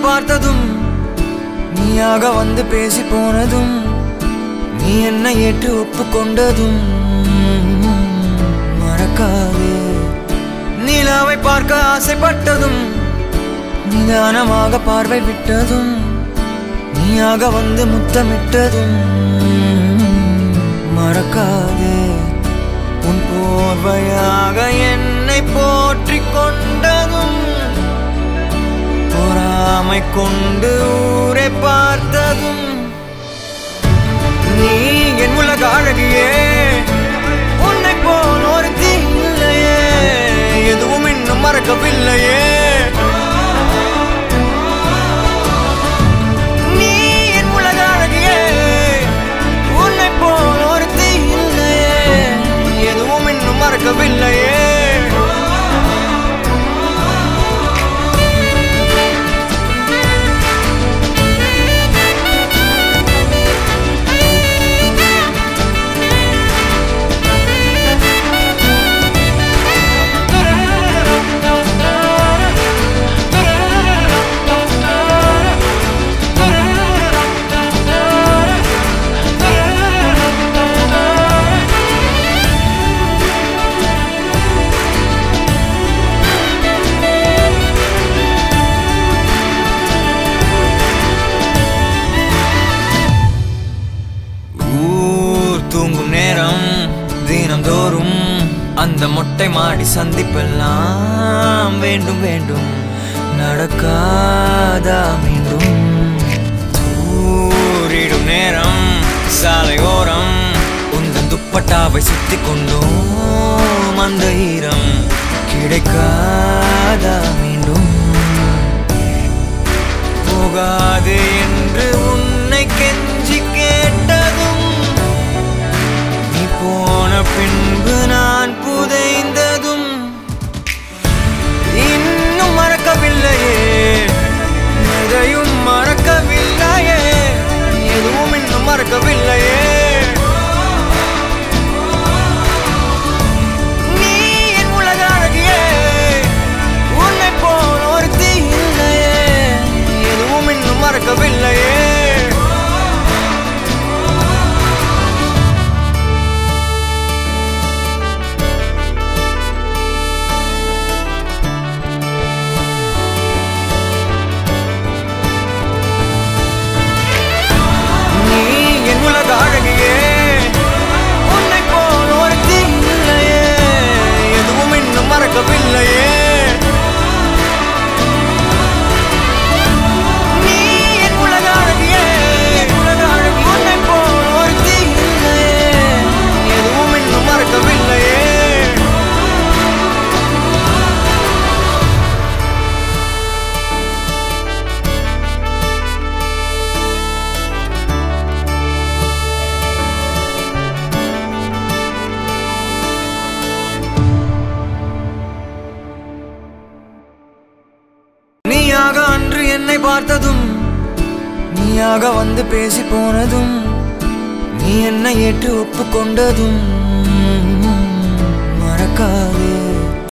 பார்த்ததும் நீயாக வந்து பேசி போனதும் நீ என்னை ஏற்று ஒப்புக்கொண்டதும் மறக்காதே நிலாவை பார்க்க ஆசைப்பட்டதும் நிதானமாக பார்வை விட்டதும் நீயாக வந்து முத்தமிட்டதும் மறக்காதே உன் போர்வையாக என்னை போற்றிக் கொண்டதும் பொறாமை கொண்டு ஊரை பார்த்ததும் நீ என் உலக அழகியே உன்னை போல் ஒரு இல்லையே எதுவும் இன்னும் மறக்கவில்லையே நீ என் உலக அழகியே உன்னை போல் ஒரு இல்லையே எதுவும் இன்னும் மறக்கவில்லையே ஊர் தூங்கும் நேரம் தினம்தோறும் அந்த மொட்டை மாடி சந்திப்பெல்லாம் வேண்டும் வேண்டும் நடக்காதா மீண்டும் ஊரிடும் நேரம் சாலையோரம் உந்தன் துப்பட்டாவை சுத்தி கொண்டோம் அந்த ஈரம் கிடைக்காதா மீண்டும் போகாது என்று உன்னை கெஞ்சி கேட்டதும் நீ போன பின்பு நான் புதைந்ததும் இன்னும் மறக்கவில்லையே எதையும் மறக்கவில்லையே எதுவும் இன்னும் மறக்கவில்லையே நீ என் உலக அழகியே உன்னை போல் ஒருத்தி இல்லையே எதுவும் இன்னும் மறக்கவில்லையே நீ என் உலக அழகியே உன்னை போல் ஒருத்தி இல்லையே எதுவும் இன்னும் மறக்கவில்லையே நீ என் உலக அழகியே உலக அழகி உன்னை போல் ஒருத்தி இல்லையே எதுவும் இன்னும் மறக்கவில்லையே நீயாக அன்று என்னை பார்த்ததும் நீயாக வந்து பேசி போனதும் நீ என்னை ஏற்று ஒப்புக்கொண்டதும்